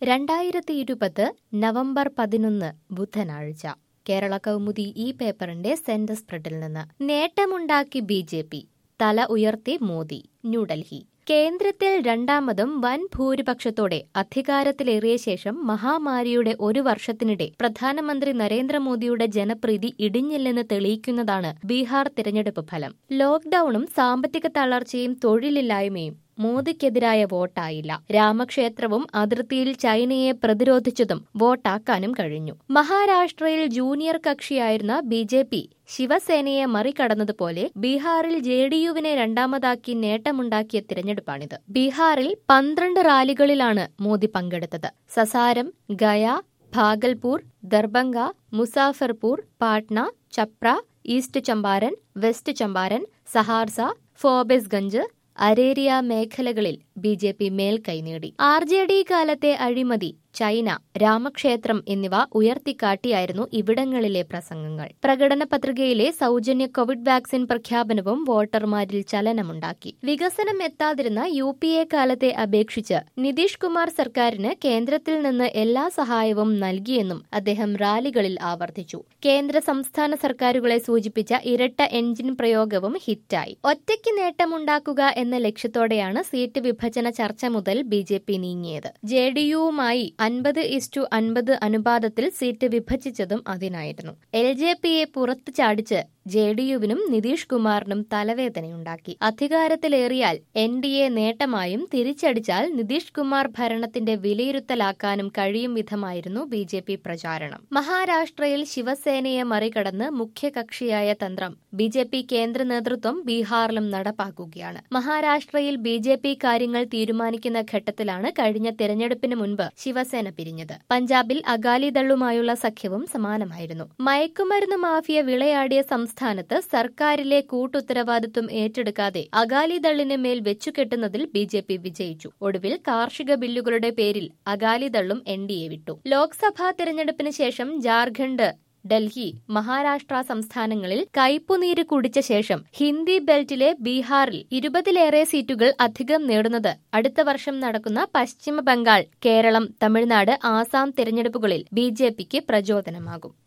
രണ്ടായിരത്തി ഇരുപത് നവംബർ പതിനൊന്ന് ബുധനാഴ്ച കേരള കൗമുദി ഈ പേപ്പറിന്റെ സെന്റർ സ്പ്രെഡിൽ നിന്ന് നേട്ടമുണ്ടാക്കി ബി ജെ പി തല ഉയർത്തി മോദി ന്യൂഡൽഹി കേന്ദ്രത്തിൽ രണ്ടാമതും വൻ ഭൂരിപക്ഷത്തോടെ അധികാരത്തിലേറിയ ശേഷം മഹാമാരിയുടെ ഒരു വർഷത്തിനിടെ പ്രധാനമന്ത്രി നരേന്ദ്രമോദിയുടെ ജനപ്രീതി ഇടിഞ്ഞില്ലെന്ന് തെളിയിക്കുന്നതാണ് ബീഹാർ തിരഞ്ഞെടുപ്പ് ഫലം ലോക്ഡൌണും സാമ്പത്തിക തളർച്ചയും തൊഴിലില്ലായ്മയും മോദിക്കെതിരായ വോട്ടായില്ല രാമക്ഷേത്രവും അതിർത്തിയിൽ ചൈനയെ പ്രതിരോധിച്ചതും വോട്ടാക്കാനും കഴിഞ്ഞു മഹാരാഷ്ട്രയിൽ ജൂനിയർ കക്ഷിയായിരുന്ന ബി ജെ പി ശിവസേനയെ മറികടന്നതുപോലെ ബീഹാറിൽ ജെ ഡി യുവിനെ രണ്ടാമതാക്കി നേട്ടമുണ്ടാക്കിയ തിരഞ്ഞെടുപ്പാണിത് ബീഹാറിൽ പന്ത്രണ്ട് റാലികളിലാണ് മോദി പങ്കെടുത്തത് സസാരം ഗയ ഭാഗൽപൂർ ദർബംഗ മുസാഫർപൂർ പാട്ന ചപ്ര ഈസ്റ്റ് ചമ്പാരൻ വെസ്റ്റ് ചമ്പാരൻ സഹാർസ ഫോബെസ്ഗഞ്ച് അരേരിയ മേഖലകളിൽ ബി ജെ പി മേൽക്കൈ നേടി ആർ ജെ ഡി കാലത്തെ അഴിമതി ചൈന രാമക്ഷേത്രം എന്നിവ ഉയർത്തിക്കാട്ടിയായിരുന്നു ഇവിടങ്ങളിലെ പ്രസംഗങ്ങൾ പ്രകടന പത്രികയിലെ സൗജന്യ കോവിഡ് വാക്സിൻ പ്രഖ്യാപനവും വോട്ടർമാരിൽ ചലനമുണ്ടാക്കി വികസനം എത്താതിരുന്ന യു പി എ കാലത്തെ അപേക്ഷിച്ച് നിതീഷ് കുമാർ സർക്കാരിന് കേന്ദ്രത്തിൽ നിന്ന് എല്ലാ സഹായവും നൽകിയെന്നും അദ്ദേഹം റാലികളിൽ ആവർത്തിച്ചു കേന്ദ്ര സംസ്ഥാന സർക്കാരുകളെ സൂചിപ്പിച്ച ഇരട്ട എഞ്ചിൻ പ്രയോഗവും ഹിറ്റായി ഒറ്റയ്ക്ക് നേട്ടമുണ്ടാക്കുക എന്ന ലക്ഷ്യത്തോടെയാണ് സീറ്റ് വിഭജന ചർച്ച മുതൽ ബി ജെ പി നീങ്ങിയത് ജെ ഡി യുവുമായി അൻപത് ഇസ്റ്റു അൻപത് അനുപാതത്തിൽ സീറ്റ് വിഭജിച്ചതും അതിനായിരുന്നു എൽ ജെ പിയെ പുറത്തു ചാടിച്ച് ജെ ഡി യുവിനും നിതീഷ് കുമാറിനും തലവേദനയുണ്ടാക്കി അധികാരത്തിലേറിയാൽ എൻ ഡി എ നേട്ടമായും തിരിച്ചടിച്ചാൽ നിതീഷ് കുമാർ ഭരണത്തിന്റെ വിലയിരുത്തലാക്കാനും കഴിയും വിധമായിരുന്നു ബി ജെ പി പ്രചാരണം മഹാരാഷ്ട്രയിൽ ശിവസേനയെ മറികടന്ന് മുഖ്യകക്ഷിയായ തന്ത്രം ബി ജെ പി കേന്ദ്ര നേതൃത്വം ബീഹാറിലും നടപ്പാക്കുകയാണ് മഹാരാഷ്ട്രയിൽ ബി ജെ പി കാര്യങ്ങൾ തീരുമാനിക്കുന്ന ഘട്ടത്തിലാണ് കഴിഞ്ഞ തെരഞ്ഞെടുപ്പിന് മുൻപ് ശിവസേന പിരിഞ്ഞത് പഞ്ചാബിൽ അകാലിദളുമായുള്ള സഖ്യവും സമാനമായിരുന്നു മയക്കുമരുന്ന് മാഫിയ വിളയാടിയ സംസ്ഥാനത്ത് സർക്കാരിലെ കൂട്ടുത്തരവാദിത്വം ഏറ്റെടുക്കാതെ അകാലിദളിന് മേൽ വെച്ചുകെട്ടുന്നതിൽ ബി ജെ പി വിജയിച്ചു ഒടുവിൽ കാർഷിക ബില്ലുകളുടെ പേരിൽ അകാലിദളും എൻ ഡി എ വിട്ടു ലോക്സഭാ തെരഞ്ഞെടുപ്പിന് ശേഷം ജാർഖണ്ഡ് ഡൽഹി മഹാരാഷ്ട്ര സംസ്ഥാനങ്ങളിൽ കയ്പുനീര് കുടിച്ച ശേഷം ഹിന്ദി ബെൽറ്റിലെ ബീഹാറിൽ ഇരുപതിലേറെ സീറ്റുകൾ അധികം നേടുന്നത് അടുത്ത വർഷം നടക്കുന്ന പശ്ചിമ ബംഗാൾ കേരളം തമിഴ്നാട് ആസാം തിരഞ്ഞെടുപ്പുകളിൽ ബി പ്രചോദനമാകും